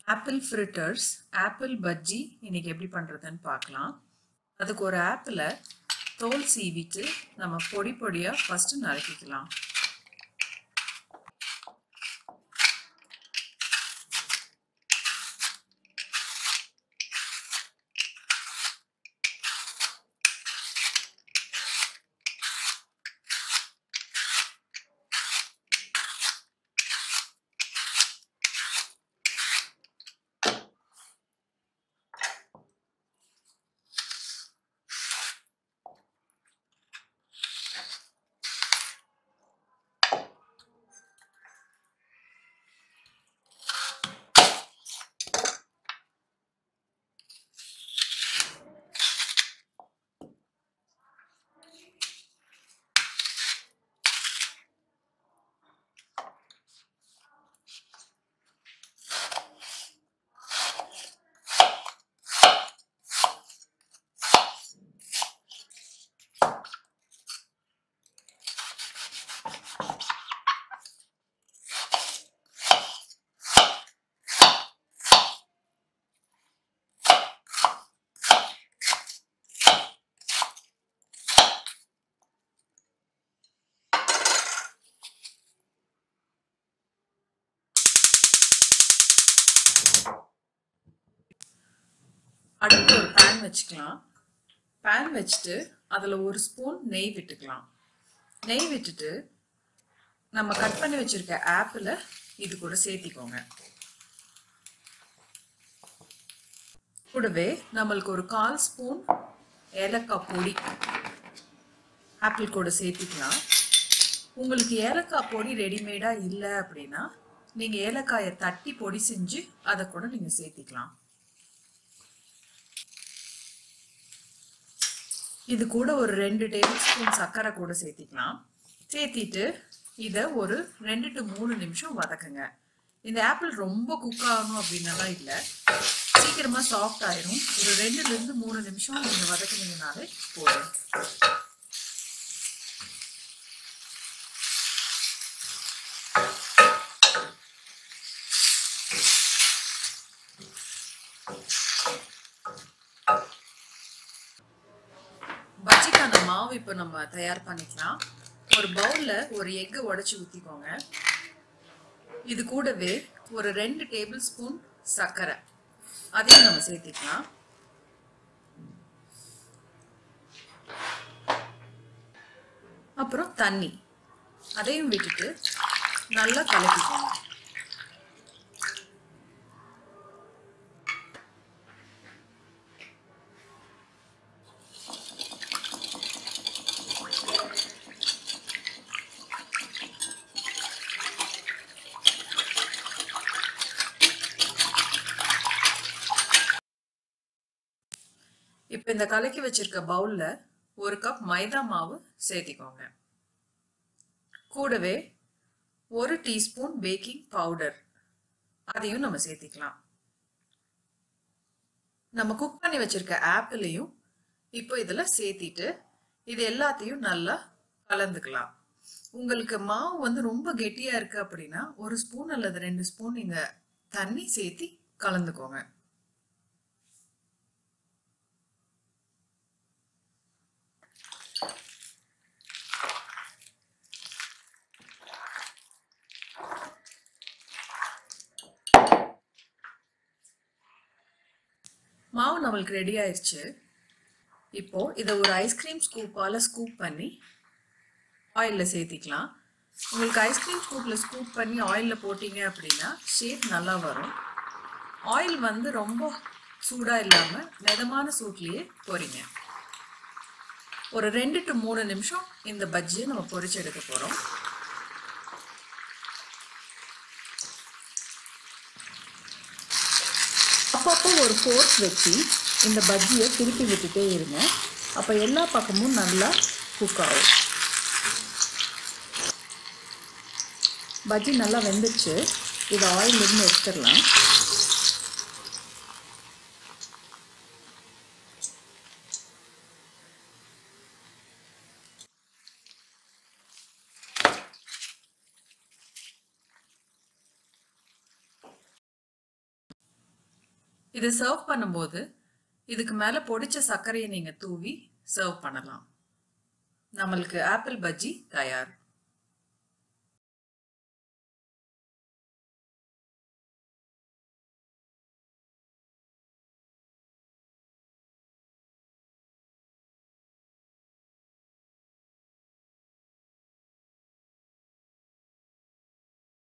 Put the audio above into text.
apple fritters apple bajji இன்னைக்கு எப்படி பண்ணுறதுன்னு பார்க்கலாம் அதுக்கு ஒரு ஆப்பிளை தோல் சீவிட்டு நம்ம பொடி பொடியாக ஃபஸ்ட்டு நறுக்கிக்கலாம் அடுத்து ஒரு பேன் வச்சுக்கலாம் பேன் வச்சுட்டு அதில் ஒரு ஸ்பூன் நெய் விட்டுக்கலாம் நெய் விட்டுட்டு நம்ம கட் பண்ணி வச்சிருக்க ஆப்பிளை இது கூட சேர்த்திக்கோங்க கூடவே நம்மளுக்கு ஒரு கால் ஸ்பூன் ஏலக்காய் பொடி ஆப்பிள் கூட சேர்த்திக்கலாம் உங்களுக்கு ஏலக்காய் பொடி ரெடிமேடாக இல்லை அப்படின்னா நீங்கள் ஏலக்காயை தட்டி பொடி செஞ்சு அதை கூட நீங்கள் சேர்த்திக்கலாம் இது கூட ஒரு ரெண்டு டேபிள் ஸ்பூன் சர்க்கரை கூட சேர்த்திக்கலாம் சேர்த்திட்டு இதை ஒரு ரெண்டு டு மூணு நிமிஷம் வதக்குங்க இந்த ஆப்பிள் ரொம்ப குக் ஆகணும் அப்படின்னலாம் இல்லை சீக்கிரமாக சாஃப்ட் ஆயிரும் ஒரு ரெண்டுலேருந்து மூணு நிமிஷம் நீங்கள் வதக்குனீங்கனாலே போதும் பஜ்ஜிக்கான மாவு இப்போ நம்ம தயார் பண்ணிக்கலாம் ஒரு பவுலில் ஒரு எக்கு உடச்சி ஊற்றிக்கோங்க இது கூடவே ஒரு ரெண்டு டேபிள் ஸ்பூன் சர்க்கரை அதையும் நம்ம சேர்த்திக்கலாம் அப்புறம் தண்ணி அதையும் விட்டுட்டு நல்லா கலக்கிக்கோங்க இப்போ இந்த கலக்கி வச்சிருக்க பவுல்ல ஒரு கப் மைதா மாவு சேர்த்திக்கோங்க கூடவே ஒரு டீஸ்பூன் பேக்கிங் பவுடர் அதையும் நம்ம சேர்த்திக்கலாம் நம்ம குக் பண்ணி வச்சிருக்க ஆப்பிளையும் இப்போ இதில் சேர்த்திட்டு இது எல்லாத்தையும் நல்லா கலந்துக்கலாம் உங்களுக்கு மாவு வந்து ரொம்ப கெட்டியா இருக்கு அப்படின்னா ஒரு ஸ்பூன் அல்லது ரெண்டு ஸ்பூன் நீங்க தண்ணி சேர்த்தி கலந்துக்கோங்க மாவு நம்மளுக்கு ரெடி ஆயிடுச்சு இப்போ இதை ஒரு ஐஸ்கிரீம் ஸ்கூப்பால் ஸ்கூப் பண்ணி ஆயிலில் சேர்த்திக்கலாம் உங்களுக்கு ஐஸ்கிரீம் ஸ்கூப்பில் ஸ்கூப் பண்ணி ஆயிலில் போட்டிங்க அப்படின்னா ஷேப் நல்லா வரும் ஆயில் வந்து ரொம்ப சூடாக இல்லாமல் மிதமான சூட்லேயே பொரிங்க ஒரு ரெண்டு டு மூணு நிமிஷம் இந்த பஜ்ஜியை நம்ம பொரிச்சு எடுக்க போகிறோம் அப்பப்போ ஒரு ஃபோர்க் வச்சு இந்த பஜ்ஜியை திருப்பி விட்டுட்டே இருங்க அப்போ எல்லா பக்கமும் நல்லா குக் ஆகும் பஜ்ஜி நல்லா வெந்துச்சு இதை ஆயிலிருந்து எடுத்துடலாம் இதை சர்வ் பண்ணும்போது இதுக்கு மேலே பொடிச்ச சர்க்கரையை நீங்கள் தூவி சர்வ் பண்ணலாம் நம்மளுக்கு ஆப்பிள் பஜ்ஜி தயார்